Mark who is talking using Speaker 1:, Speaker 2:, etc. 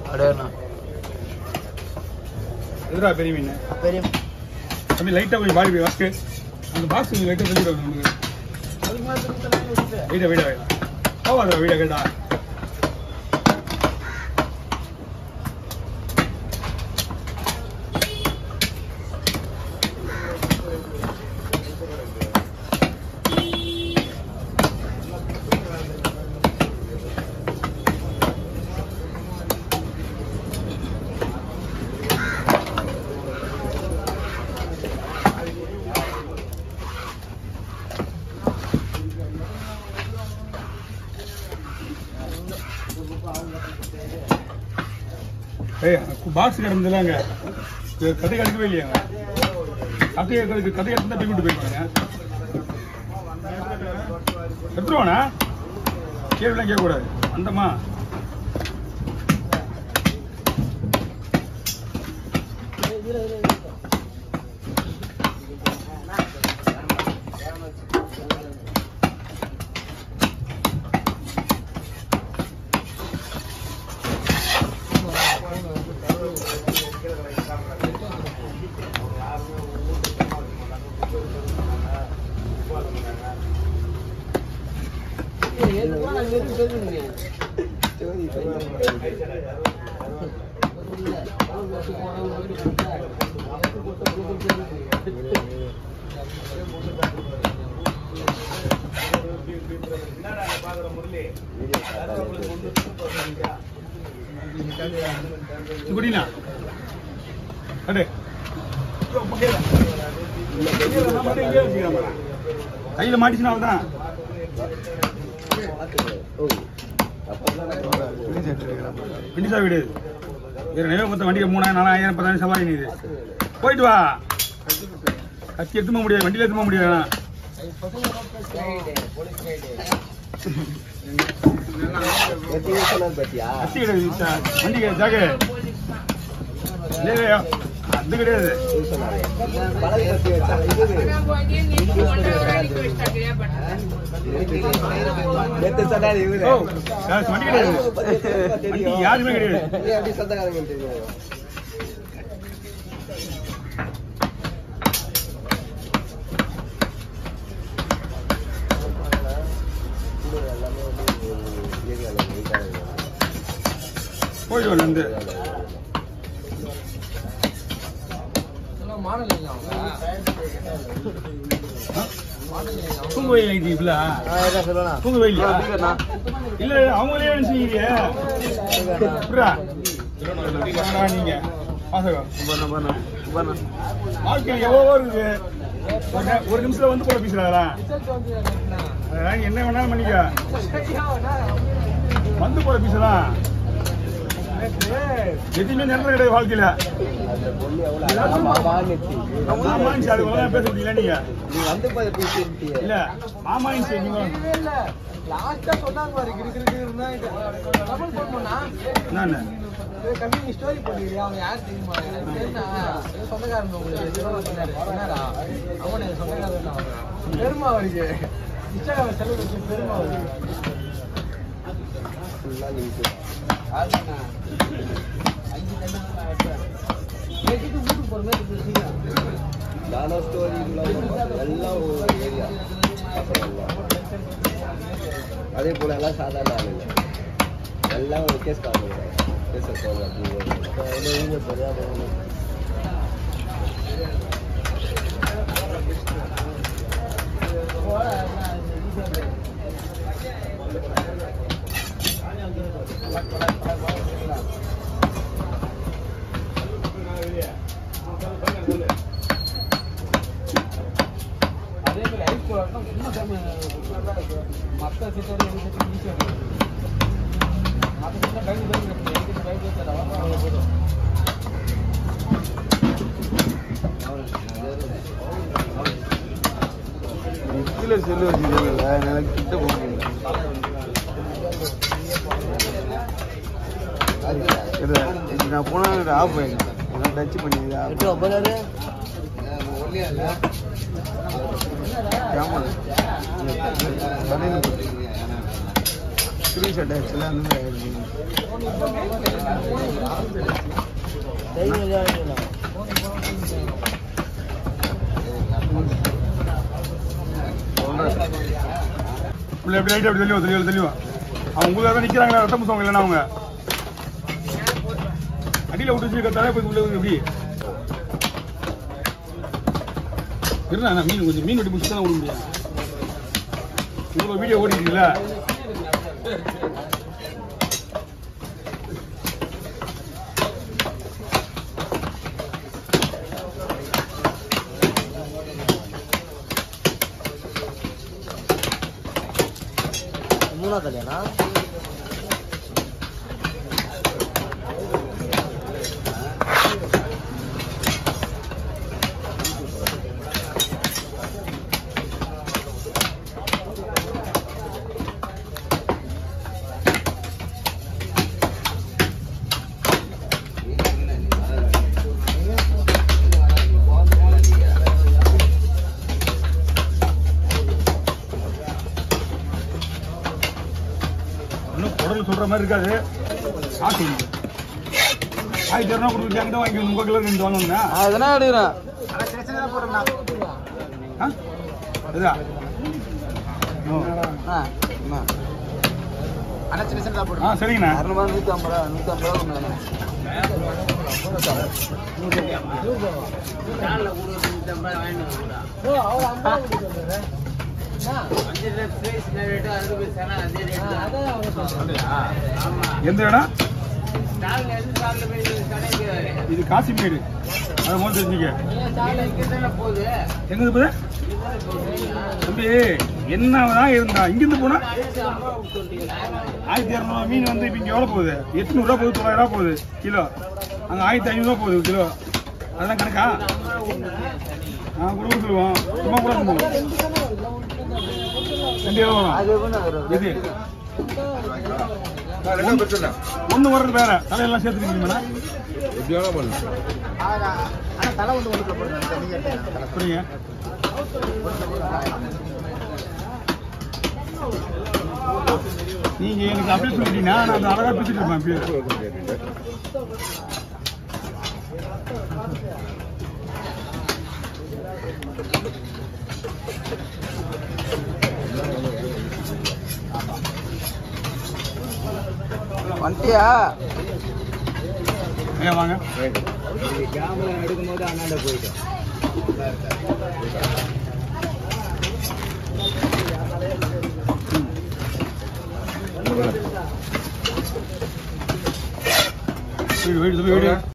Speaker 1: அப்படியேண்ணா
Speaker 2: எதுடா பெரிய மீன்
Speaker 1: பெரிய
Speaker 2: தம்பி லைட்டாக கொஞ்சம் பாடி போய் வாஸ்க்கு அந்த பாக்ஸ் கொஞ்சம் லைட்டாக தெரிஞ்சிடும் நமக்கு வீடா வீடா வீடா போவாதா வீடா கேட்டா ஏய் பாக்ஸ் கிடந்ததுல அங்க இது கதை கடுக்கவே இல்லையாங்க கதையை கதை கதை எடுத்து தான் தூக்கிட்டு போயிருக்காங்க எடுத்துருவானா கேள்விலாம் கேட்கக்கூடாது அந்தம்மா குடினா அடே கையில மாட்டிச்சுனா அவதான் பிண்டிசா வீடு வேறு நினைவு மொத்தம் வண்டிக்கு மூணாயிரம் நாலாயிரம் பத்தாயிரம் சவாரி நீது போயிட்டு வா கத்தி எடுத்து போக முடியாது வண்டியில எடுத்து போக முடியாது வேணா. கத்தி கிடையாது சார். வண்டி கிடையாது ஜாக்கு இல்லையா அது கிடையாது ஓ சார், வண்டி கிடையாது வண்டி யாருமே கிடையாது போயிட்டு வரல இருந்து தூங்க வயல் ஆயிடுச்சு இப்பல தூங்க வயல் இல்ல அவங்களே நினைச்சீங்க புரியா நீங்க வாசகம் வாழ்க்கையில் எவ்வளவோ இருக்குது ஒரு நே- ஒரு நிமிஷத்துல வந்து போல பேசுறாங்களா அதெல்லாம் என்ன வேணாலும் பண்ணிக்க வந்து போல பேசலாம் எதுவுமே நடந்த கிடையாது வாழ்க்கையில மாமான்னு அது ஒழுங்கா பேச முடியல நீங்க இல்ல மாமான்னு சரி நீங்க
Speaker 1: லாஸ்டா சொன்னாங்க பாரு கிரு கிரு கிருன்னா டபுள் ஃபோன் பண்ணா
Speaker 2: என்னன்னு
Speaker 1: கம்பெனி ஸ்டோரி பண்ணிடுறியா அவன் யார் தெரியுமா எனக்கு தெரியுமா ஏதோ சொந்தக்காரங்க உங்களுக்கு சிவா சொன்னாரு சொன்னாரா அவன் எனக்கு சொந்தக்காரன் தான் அவன் பெருமா அவருக்கு இன்ஸ்டாகிராம் செலவு வச்சு பெருமா அவருக்கு அதுண்ணா. அஞ்சு தென்னமரம் வெட்டுறேன். வெட்டிட்டு வீட்டுக்கு போற மாதிரி இருக்கு சீக்கிரம்.
Speaker 3: நானும் ஸ்டோரி எல்லாம் ஒரு ஏரியா அதே போல எல்லாம் சாதாரண ஆளுங்க எல்லாம் ஒரு கேஸ் காட்டுங்க கேஸ் அப்படின்னு
Speaker 1: அதே மாதிரி ஐஸ் போராட்டம் இன்னும் செம்ம சூப்பரா இருக்கும். மத்த சீட்டோட எங்க சீட்டு ஈஸியா இருக்கும் மத்த சீட்ல பயந்து பயந்து இருக்கும் எனக்கு பயந்து வைக்காத அவங்க அவங்க போதும்
Speaker 3: கீழே செல்லு வச்சுருக்கீங்களா எனக்கு கிட்ட போக முடியல இது இது நான் போனால் ஆஃப் ஆயிடும் நான் டச் பண்ணி ஆமா ஸ்க்ரீன்ஷாட் ஆக்சுவலாக அந்த மாதிரி ஆயிடுச்சு
Speaker 2: உள்ள எப்படி லைட் அப்படி தெளிவா தெளிவா தெளிவா அவங்க உள்ள தான் நிக்கிறாங்களா ரத்தம் பூசவங்க இல்லைன்னா அவங்க அடியில விட்டு வச்சு கத்தாலே போய் உள்ள வந்து எப்படி இருந்தா நான் மீன் கொஞ்சம் மீன் வெட்டி முடிச்சு தான் விட முடியும் உங்களுக்கு வீடியோ ஓடிட்டீங்களா
Speaker 3: மூணா கல்யாணா
Speaker 2: இன்னும் குடல் சொல்ற மாதிரி இருக்காது ஆசை இல்லை. ஆயிரத்தி இரநூறு கொடுத்து அங்கே வாங்கி உங்க கிலோ ரெண்டு வாங்கணும்னா
Speaker 1: அதெல்லாம் எடுக்கிறேன்
Speaker 2: ஆ இதா ஓ.
Speaker 1: அண்ணா சின்ன சின்னதா போட்டு
Speaker 2: ஆ சரிங்கண்ணா
Speaker 1: அறுநூறுபா நூற்றி ஐம்பது ரூபா நூற்றி ஐம்பது ரூபா கொடுங்க ஓ அவர் ஐம்பது கொடுக்குறாரு அதான் அவர் சொல்றாரு
Speaker 2: எந்த இடம் இது காசிமேடு அதை முதல்ல தெரிஞ்சுக்க எங்க போகுது தம்பி என்னதான் இருந்தா இங்கிருந்து போனா ஆயிரத்தி இரநூறுவா மீன் வந்து இப்போ இங்கே எவ்வளோ போகுது எட்நூறுவா போகுது தொள்ளாயிரம் ரூபா போகுது கிலோ அங்கே ஆயிரத்தி ஐநூறுரூவா போகுது கிலோ அதெல்லாம் கணக்கா நான் கூட சொல்லுவோம் சும்மா கூட சொல்லுவோம் ரெண்டு எவ்வளோ வரும் இது ஒன்று வர்றது வேற தலையெல்லாம் சேர்த்துக்கிட்டீங்களா
Speaker 1: தலை வந்து ஒன்று போடுறேன்
Speaker 2: புரியுங்க நீங்க எனக்கு அப்படியே சொல்லிட்டீங்கன்னா நான் அந்த அழகா பேசிட்டு இருப்பேன் அப்படியே
Speaker 1: வந்துட்டியா
Speaker 2: ஏன் வாங்க
Speaker 3: கேமரா எடுக்கும்போது அண்ணாண்ட போயிட்டோம்
Speaker 2: வீடு வீடு வீடு